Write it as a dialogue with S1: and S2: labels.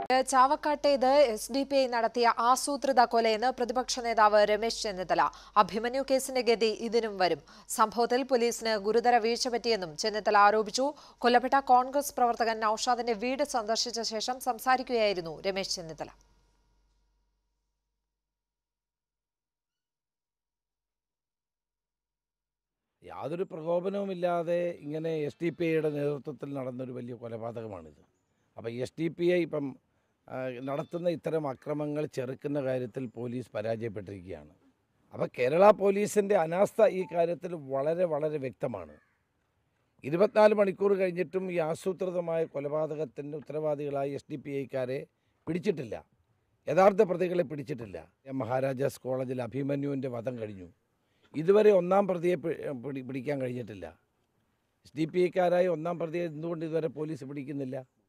S1: ചാവക്കാട്ടേത് S D P I നടത്തിയ ആസൂത്രിത കൊലയെന്ന് പ്രതിപക്ഷ നേതാവ് രമേശ് ചെന്നിത്തല അഭിമന്യു കേസിന്റെ ഗതി ഇതിനും വരും സംഭവത്തിൽ പോലീസിന് ഗുരുതര വീഴ്ച പറ്റിയെന്നും ചെന്നിത്തല ആരോപിച്ചു കൊല്ലപ്പെട്ട കോൺഗ്രസ് പ്രവർത്തകൻ നൌഷാദിന്റെ വീട് സന്ദർശിച്ച ശേഷം സംസാരിക്കുകയായിരുന്നു രമേശ് ചെന്നിത്തല
S2: യാതൊരു പ്രകോപനവുമില്ലാതെ ഇങ്ങനെ എസ് ഡി പി ഐയുടെ നേതൃത്വത്തിൽ നടന്നൊരു വലിയ കൊലപാതകമാണിത് അപ്പോൾ എസ് ഡി പി ഐ ഇപ്പം ആ, നടത്തുന്ന ഇത്തരം അക്രമങ്ങൾ ചെറുക്കുന്ന കാര്യത്തിൽ പോലീസ് പരാജയപ്പെട്ടിരിക്കുകയാണ് അപ്പോൾ കേരള പോലീസിൻ്റെ അനാസ്ഥ ഈ കാര്യത്തിൽ വളരെ വളരെ വ്യക്തമാണ് ഇരുപത്തിനാല് മണിക്കൂർ കഴിഞ്ഞിട്ടും ഈ ആസൂത്രിതമായ കൊലപാതകത്തിൻ്റെ ഉത്തരവാദികളായ എസ് ഡി പി ഐക്കാരെ പിടിച്ചിട്ടില്ല യഥാർത്ഥ പ്രതികളെ പിടിച്ചിട്ടില്ല മഹാരാജാസ് കോളേജിൽ അഭിമന്യുവിൻ്റെ വധം കഴിഞ്ഞു ഇതുവരെ ഒന്നാം പ്രതിയെ പി- പിടി- പിടിക്കാൻ കഴിഞ്ഞിട്ടില്ല എസ് ഡി പി ഐക്കാരായ ഒന്നാം പ്രതിയെ എന്തുകൊണ്ട് ഇതുവരെ പോലീസ് പിടിക്കുന്നില്ല